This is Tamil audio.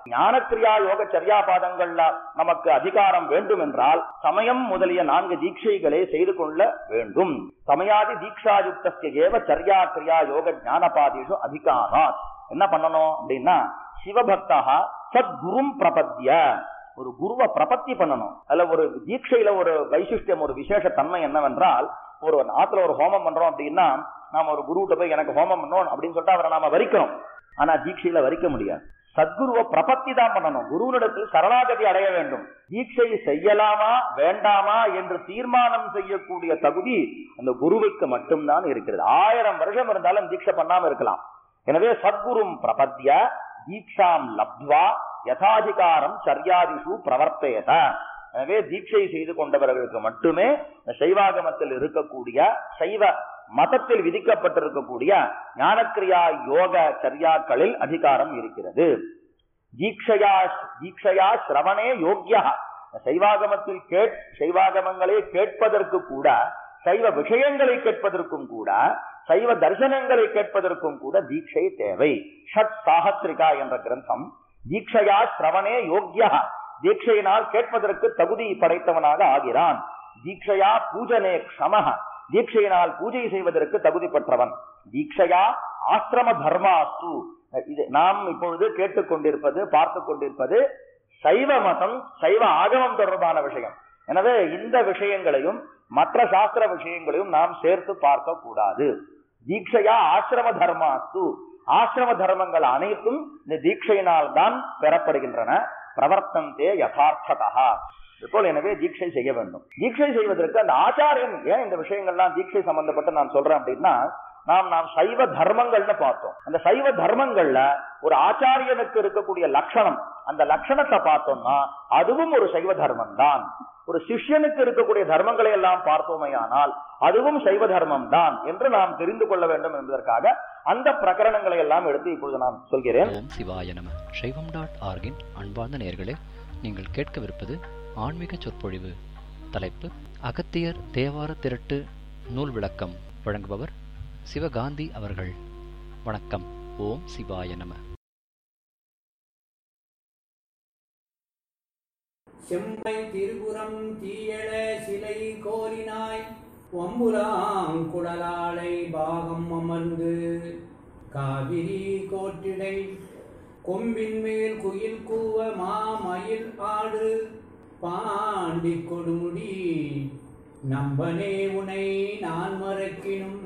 ஞானக்கிரியா யோக சரியாபாதங்கள்ல நமக்கு அதிகாரம் வேண்டும் என்றால் சமயம் முதலிய நான்கு தீட்சைகளை செய்து கொள்ள வேண்டும் சமயாதி தீட்சாயுக்தஸ்ய ஏவ சரியா கிரியா யோக ஞானபாதேஷு அதிகாராத் என்ன பண்ணணும் அப்படின்னா சிவபக்தா சத்குரும் பிரபத்ய ஒரு குருவை பிரபத்தி பண்ணணும் அதுல ஒரு தீட்சையில ஒரு வைசிஷ்டியம் ஒரு விசேஷ தன்மை என்னவென்றால் ஒரு ஆத்துல ஒரு ஹோமம் பண்றோம் அப்படின்னா நாம ஒரு குருகிட்ட போய் எனக்கு ஹோமம் பண்ணணும் அப்படின்னு சொல்லிட்டு அவரை நாம வரிக்கிறோம் ஆனா தீட்சையில வரிக்க முடியாது சத்குருவை பிரபத்தி தான் பண்ணணும் குருவினிடத்தில் சரணாகதி அடைய வேண்டும் தீட்சை செய்யலாமா வேண்டாமா என்று தீர்மானம் செய்யக்கூடிய தகுதி அந்த குருவுக்கு மட்டும்தான் இருக்கிறது ஆயிரம் வருஷம் இருந்தாலும் தீட்சை பண்ணாம இருக்கலாம் எனவே சத்குரும் பிரபத்திய தீட்சாம் லப்த்வா யதாதிகாரம் சரியாதிஷு பிரவர்த்தயத எனவே தீட்சை செய்து கொண்டவர்களுக்கு மட்டுமே சைவாகமத்தில் இருக்கக்கூடிய சைவ மதத்தில் விதிக்கப்பட்டிருக்கக்கூடிய ஞானக்கிரியா யோக சரியாக்களில் அதிகாரம் இருக்கிறது தீட்சையா தீட்சையா சிரவணே யோக்கியா சைவாகமத்தில் கேட் சைவாகமங்களை கேட்பதற்கு கூட சைவ விஷயங்களை கேட்பதற்கும் கூட சைவ தரிசனங்களை கேட்பதற்கும் கூட தீட்சை தேவை ஷட் சாகத்ரிகா என்ற கிரந்தம் தீட்சையா சிரவணே யோக்கியா தீட்சையினால் கேட்பதற்கு தகுதி படைத்தவனாக ஆகிறான் தீட்சையா பூஜனே க்ஷமஹ தீட்சையினால் பூஜை செய்வதற்கு தகுதி பெற்றவன் தீட்சையா ஆசிரம தர்மாஸ்து இது நாம் இப்பொழுது கேட்டுக்கொண்டிருப்பது பார்த்து கொண்டிருப்பது சைவ மதம் சைவ ஆகமம் தொடர்பான விஷயம் எனவே இந்த விஷயங்களையும் மற்ற சாஸ்திர விஷயங்களையும் நாம் சேர்த்து பார்க்க கூடாது தீட்சையா ஆசிரம தர்மாஸ்து ஆசிரம தர்மங்கள் அனைத்தும் இந்த தீட்சையினால் தான் பெறப்படுகின்றன பிரவர்த்தந்தே யதார்த்ததா போல் எனவே தீட்சை செய்ய வேண்டும் தீட்சை செய்வதற்கு அந்த ஆச்சாரியன் ஏன் இந்த விஷயங்கள்லாம் தீட்சை சம்பந்தப்பட்டு நான் சொல்றேன் அப்படின்னா நாம் நாம் சைவ தர்மங்கள்னு பார்த்தோம் அந்த சைவ தர்மங்கள்ல ஒரு ஆச்சாரியனுக்கு இருக்கக்கூடிய லட்சணம் அந்த லட்சணத்தை பார்த்தோம்னா அதுவும் ஒரு சைவ தர்மம் தான் ஒரு சிஷ்யனுக்கு இருக்கக்கூடிய தர்மங்களை எல்லாம் பார்த்தோமையானால் அதுவும் சைவ தர்மம் தான் என்று நாம் தெரிந்து கொள்ள வேண்டும் என்பதற்காக அந்த பிரகரணங்களை எல்லாம் எடுத்து இப்பொழுது நான் சொல்கிறேன் ஓம் சிவாய நம சைவம் டாட் ஆர்கின் அன்பார்ந்த நேயர்களே நீங்கள் கேட்கவிருப்பது ஆன்மீக சொற்பொழிவு தலைப்பு அகத்தியர் தேவார திரட்டு நூல் விளக்கம் வழங்குபவர் சிவகாந்தி அவர்கள் வணக்கம் ஓம் சிவாய நம செம்மை திருபுறம் தீயழ சிலை கோரினாய் ஒம்புராங் குடலாளை பாகம் அமர்ந்து காவிரி கோட்டிடை கொம்பின் மேல் குயில் கூவ மாமயில் ஆடு பாண்டி கொடுமுடி நம்பனே உனை நான் மறக்கினும்